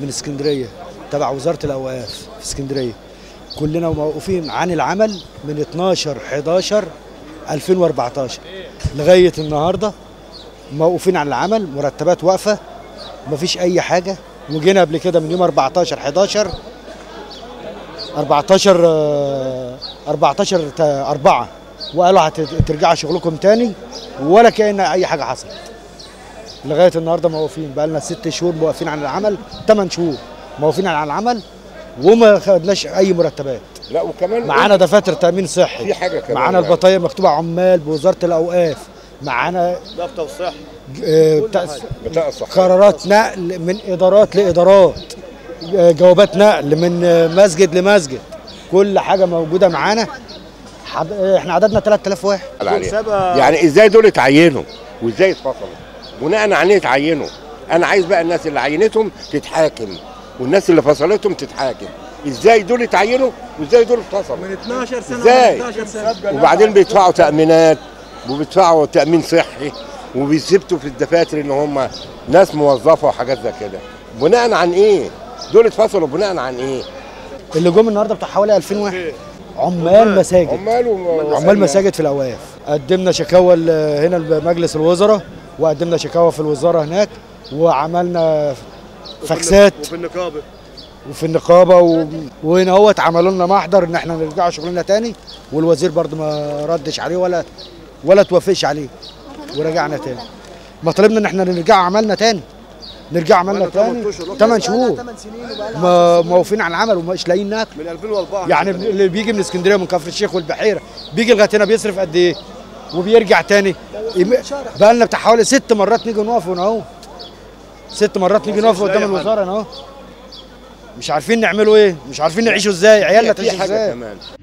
من اسكندريه تبع وزاره الاوقاف في اسكندريه كلنا موقوفين عن العمل من 12 11 2014 لغايه النهارده موقوفين عن العمل مرتبات واقفه مفيش اي حاجه وجينا قبل كده من يوم 14 11 14 آه، 14 تا- 4 وقالوا هترجعوا شغلكم تاني ولا كأن اي حاجه حصلت لغايه النهارده موقوفين بقى لنا ست شهور موقفين عن العمل 8 شهور موقفين عن العمل وما خدناش اي مرتبات لا وكمان معانا دفاتر تامين صحي في حاجة كمان معانا يعني. البطايق مكتوبه عمال بوزاره الاوقاف معانا دفتر صحي آه، بتاع بتاع الصحة قرارات نقل من ادارات لادارات آه، جوابات نقل من آه، مسجد لمسجد كل حاجه موجوده معانا حد... آه، احنا عددنا 3000 واحد عليها. سابها- يعني ازاي دول اتعينوا وازاي اتفصلوا بناء على ايه اتعينوا انا عايز بقى الناس اللي عينتهم تتحاكم والناس اللي فصلتهم تتحاكم ازاي دول اتعينوا وازاي دول اتفصلوا من 12 سنه إزاي؟ من 12 سنه وبعدين بيدفعوا تأمينات وبيدفعوا تأمين صحي وبيثبتوا في الدفاتر ان هم ناس موظفة وحاجات زي كده بناء عن ايه؟ دول اتفصلوا بناء عن ايه؟ اللي جم النهارده بتاع حوالي 2000 واحد عمال مساجد عمال و... عمال مساجد في الاوقاف قدمنا شكاوى ل- هنا لمجلس الوزراء وقدمنا شكاوى في الوزاره هناك وعملنا فاكسات وفي النقابه وفي النقابه و... وهنا هو عملوا لنا محضر ان احنا نرجع شغلنا تاني والوزير برضه ما ردش عليه ولا ولا توافقش عليه ورجعنا تاني مطالبنا ان احنا نرجع عملنا تاني نرجع عملنا تاني 8 شهور ما موقفين عن العمل ومش لاقيين ناكل من 2004 يعني اللي بيجي من اسكندريه ومن كفر الشيخ والبحيره بيجي لغايه هنا بيصرف قد ايه وبيرجع تاني بقى لنا بتاع حوالي ست مرات نيجي نقف هنا اهو ست مرات نيجي نقف قدام الوزاره هنا اهو مش عارفين نعملوا ايه مش عارفين نعيشوا ازاي عيالنا في تعيش حاجة ازاي كمان